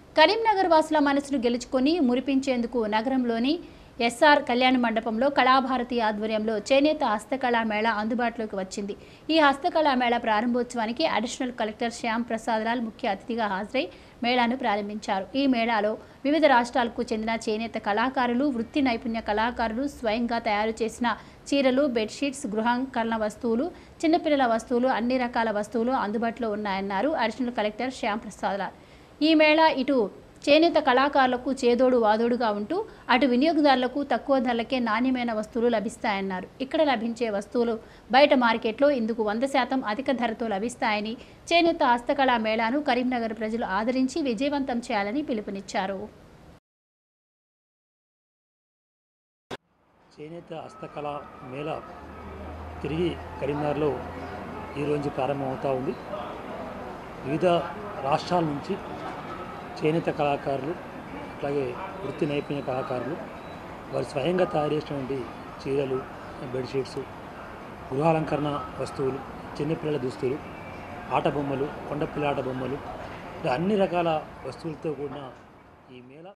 కరీంనగర్ వాసుల మనసును గెలుచుకొని మురిపించేందుకు నగరంలోని ఎస్ఆర్ కళ్యాణ మండపంలో కళాభారతి ఆధ్వర్యంలో చేనేత హస్తకళా మేళా అందుబాటులోకి వచ్చింది ఈ హస్తకళా మేళా ప్రారంభోత్సవానికి అడిషనల్ కలెక్టర్ శ్యామ్ ప్రసాద్ లాల్ ముఖ్య అతిథిగా హాజరై మేళాను ప్రారంభించారు ఈ మేళాలో వివిధ రాష్ట్రాలకు చెందిన చేనేత కళాకారులు వృత్తి నైపుణ్య కళాకారులు స్వయంగా తయారు చేసిన చీరలు బెడ్షీట్స్ గృహాంకరణ వస్తువులు చిన్నపిల్లల వస్తువులు అన్ని రకాల వస్తువులు అందుబాటులో ఉన్నాయన్నారు అడిషనల్ కలెక్టర్ శ్యామ్ ప్రసాద్ లాల్ ఈ మేళా ఇటు చేనేత కళాకారులకు చేదోడు వాదోడుగా ఉంటూ అటు వినియోగదారులకు తక్కువ ధరలకే నాణ్యమైన వస్తువులు లభిస్తాయన్నారు ఇక్కడ లభించే వస్తువులు బయట మార్కెట్లో ఇందుకు వంద శాతం అధిక ధరతో లభిస్తాయని చేనేత హస్తకళా మేళాను కరీంనగర్ ప్రజలు ఆదరించి విజయవంతం చేయాలని పిలుపునిచ్చారు చేనేత హస్తకళ మేళ తిరిగి కరీంనగర్లో ఈరోజు ప్రారంభమవుతూ ఉంది వివిధ రాష్ట్రాల నుంచి చేనేత కళాకారులు అట్లాగే వృత్తి నైపుణ్య కళాకారులు వారు స్వయంగా తయారు చేసినటువంటి చీరలు బెడ్షీట్స్ గృహాలంకరణ వస్తువులు చిన్నపిల్లల దుస్తులు ఆట బొమ్మలు కొండపిల్ల ఆట బొమ్మలు ఇలా అన్ని రకాల వస్తువులతో కూడిన ఈ మేళ